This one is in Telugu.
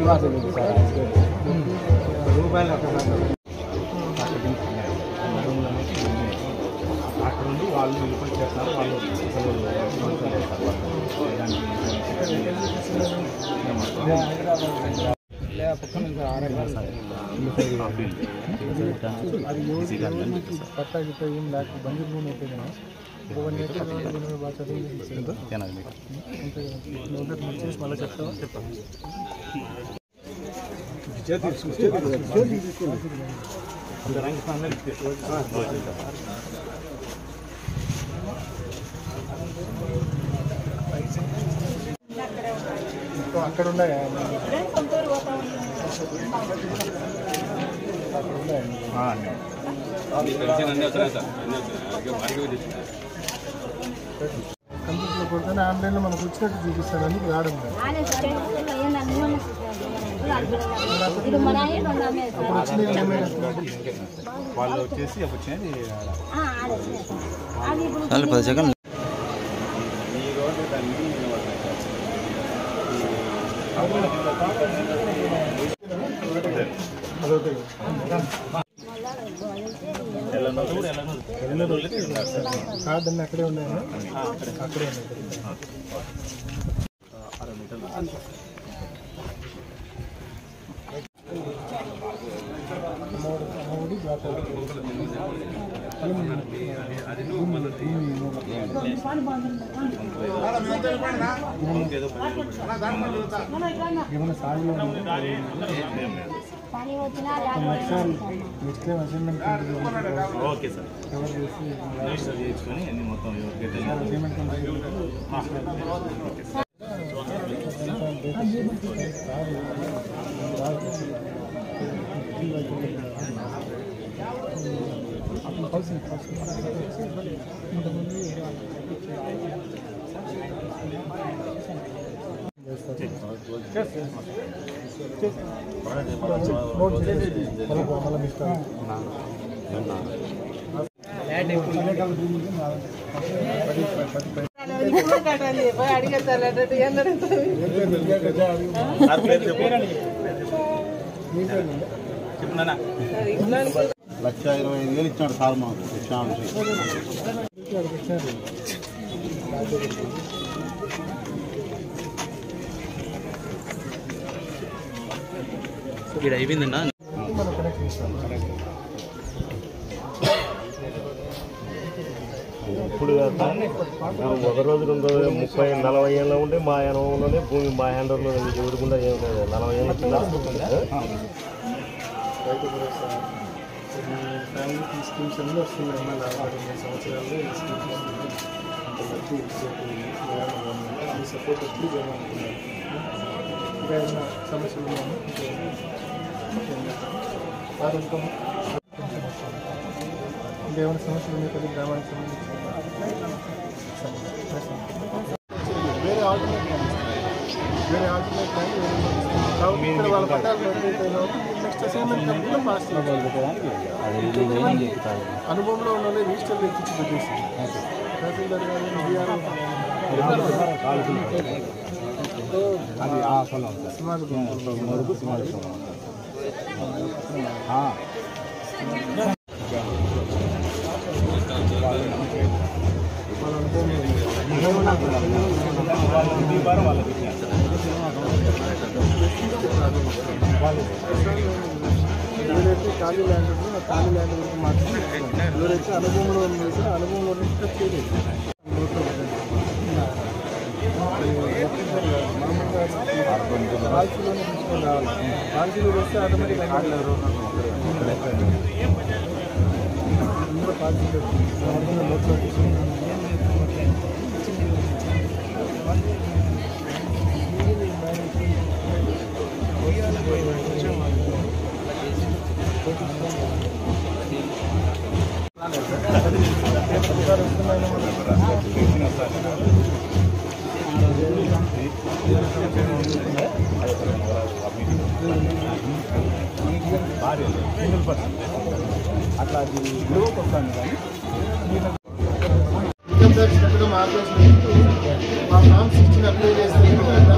రూపాయలు ఒక అక్కడ నుండి వాళ్ళు వెళ్ళిపోయి చేస్తారు వాళ్ళు అసలు సంవత్సరాలు చేస్తారు వాళ్ళు పక్కన ఇంకా ఆరు అది పట్టా గిట్ట ఏం లేక బండి భూమి అయితే కదా వన్ ఎయిటీ బాగా చదివి చేసి మళ్ళీ చెప్తావా చెప్తాను అక్కడ ఉన్నాయా అక్కడ ఉన్నాయా కంప్యూటర్లో కొడితేనే ఆన్లైన్లో మనకు వచ్చినట్టు చూపిస్తాడు అందుకు రావడం లేదు ఇది మన ఆయన ఉన్నామే అప్పుడు వచ్చినవి ఏమైనా వాళ్ళు వచ్చేసి వచ్చినది అది ఇప్పుడు చాలు పది సెకండ్ ఈ రోడ్డు దాన్ని అదొకటి కార్డు అన్నీ అక్కడే ఉన్నాయా అక్కడే ఉన్నాయి అమ్మఒడి అమ్మఒడి జాబ్ ఏమైనా సాగులో పని వచ్చినా ఒకసారి next time assignment okay sir cover చేసి రిజిస్టర్ చేయించుకొని అన్ని మొత్తం గెట్ పేమెంట్ సార్ పేరు చెప్పు చెప్పునా లక్ష ఇరవై ఐదు వేలు ఇచ్చాడు సార్ మాకు విషయానికి ఇక్కడ అయిపోయిందన్నా మన కనెక్షన్ ఇస్తాం ఇప్పుడు ఒక రోజు రెండు రోజులు ముప్పై నలభై ఏళ్ళ ఉంటే మా అనుభవంలోనే భూమి మా హ్యాండర్లో ఎవరికుండా ఏం లేదు నలభై ఏళ్ళ కింద రైతు భరోసా ఈ ఫ్యామిలీ స్కీమ్స్ అన్నీ వస్తున్నాయి మళ్ళీ ఆరు సంవత్సరాలు ఈ స్కీమ్స్ వస్తున్నాయి అంత లబ్ధి ఇచ్చేటి మీ సపోర్ట్ ఎప్పుడు చేయాలనుకున్నారు ఇంకా ఏమైనా సమస్యలు ఉన్నాయా ఆరోగ్యం ఇంకా ఏమైనా సమస్యలు ఉన్నాయి కదా గ్రామానికి సంబంధించి వేరే ఆల్టర్నేట్ వేరే ఆల్టర్నేట్ కాబట్టి ఇక్కడ వాళ్ళ పట్టాలు నెక్స్ట్ అసైన్మెంట్ కంపెనీలో పాస్ అనుభవంలో ఉన్న వాళ్ళు రిజిస్టర్ ఎక్కించి పెట్టేసి తహసీల్దార్ గారు విఆర్ఓ ఎవరైతే ఖాళీ ల్యాండ్ ఉందో ఆ ఖాళీ ల్యాండ్ గురించి మాట్లాడుతున్నారు ఎవరైతే అనుభవంలో ఉన్నదో ఆ అనుభవంలో నుంచి కట్ చేయలేదు నోట్లో పెట్టండి. మామూలుగా పాలసీలోనే తీసుకొని రావాలి పాలసీలో వస్తే ఆటోమేటిక్ ఇంకా పాలసీలో నోట్లో తీసుకొని అట్లా అది గ్రోత్ వస్తాను కానీ ఇన్కమ్ ట్యాక్స్ కట్టడం ఆపేసినప్పుడు మా ఫామ్ సిక్స్టీన్ అప్లై చేస్తే